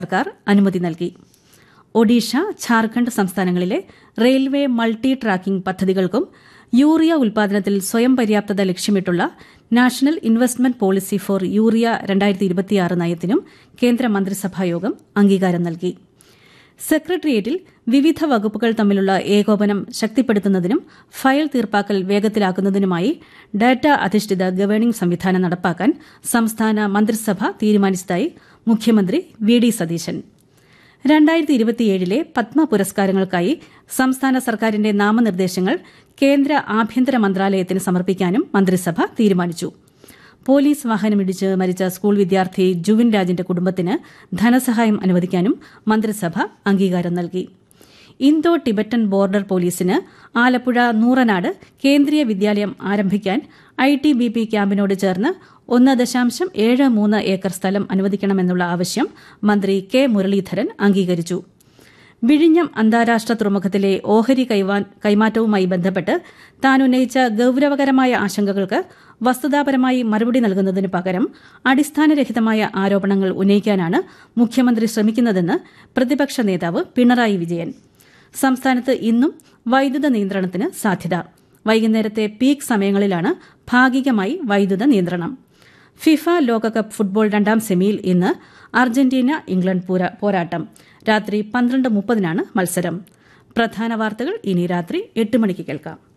സർക്കാർ അനുമതി നൽകി ഒഡീഷ ഝാർഖണ്ഡ് സംസ്ഥാനങ്ങളിലെ റെയിൽവേ മൾട്ടി ട്രാക്കിംഗ് പദ്ധതികൾക്കും യൂറിയ ഉൽപാദനത്തിൽ സ്വയം പര്യാപ്തത ലക്ഷ്യമിട്ടുള്ള national investment policy for urea നയത്തിനും കേന്ദ്ര മന്ത്രിസഭായോഗം അംഗീകാരം നൽകി സെക്രട്ടേറിയറ്റിൽ വിവിധ വകുപ്പുകൾ തമ്മിലുള്ള ഏകോപനം ശക്തിപ്പെടുത്തുന്നതിനും ഫയൽ തീർപ്പാക്കൽ വേഗത്തിലാക്കുന്നതിനുമായി ഡാറ്റ അധിഷ്ഠിത ഗവേണിംഗ് സംവിധാനം നടപ്പാക്കാൻ സംസ്ഥാന മന്ത്രിസഭ തീരുമാനിച്ചതായി മുഖ്യമന്ത്രി വി ഡി സതീശൻ രണ്ടായിരത്തി ഇരുപത്തിയേഴിലെ പത്മ പുരസ്കാരങ്ങൾക്കായി സംസ്ഥാന സർക്കാരിന്റെ നാമനിർദ്ദേശങ്ങൾ കേന്ദ്ര ആഭ്യന്തര മന്ത്രാലയത്തിന് സമർപ്പിക്കാനും മന്ത്രിസഭ തീരുമാനിച്ചു പോലീസ് വാഹനമിടിച്ച് മരിച്ച സ്കൂൾ വിദ്യാർത്ഥി ജുവിൻ രാജിന്റെ കുടുംബത്തിന് ധനസഹായം അനുവദിക്കാനും മന്ത്രിസഭ അംഗീകാരം നൽകി ഇന്തോ ടിബറ്റൻ ബോർഡർ പോലീസിന് ആലപ്പുഴ നൂറനാട് കേന്ദ്രീയ വിദ്യാലയം ആരംഭിക്കാൻ ഐ ടി ബി പി ക്യാമ്പിനോട് ചേർന്ന് ഒന്ന് ദശാംശം ഏഴ് മൂന്ന് ഏക്കർ സ്ഥലം അനുവദിക്കണമെന്നുള്ള ആവശ്യം മന്ത്രി കെ മുരളീധരൻ അംഗീകരിച്ചു വിഴിഞ്ഞം അന്താരാഷ്ട്ര തുറമുഖത്തിലെ ഓഹരി കൈമാറ്റവുമായി ബന്ധപ്പെട്ട് താൻ ഉന്നയിച്ച ഗൌരവകരമായ ആശങ്കകൾക്ക് വസ്തുതാപരമായി മറുപടി നൽകുന്നതിന് പകരം അടിസ്ഥാനരഹിതമായ ആരോപണങ്ങൾ ഉന്നയിക്കാനാണ് മുഖ്യമന്ത്രി ശ്രമിക്കുന്നതെന്ന് പ്രതിപക്ഷ നേതാവ് പിണറായി വിജയൻ സംസ്ഥാനത്ത് ഇന്നും വൈദ്യുത നിയന്ത്രണത്തിന് സാധ്യത വൈകുന്നേരത്തെ പീക്ക് സമയങ്ങളിലാണ് ഭാഗികമായി വൈദ്യുത നിയന്ത്രണം ഫിഫ ലോകകപ്പ് ഫുട്ബോൾ രണ്ടാം സെമിയിൽ ഇന്ന് അർജന്റീന ഇംഗ്ലണ്ട് പോരാട്ടം രാത്രി പന്ത്രണ്ട് മുപ്പതിനാണ് മത്സരം പ്രധാന വാർത്തകൾ ഇനി രാത്രി എട്ട് മണിക്ക് കേൾക്കാം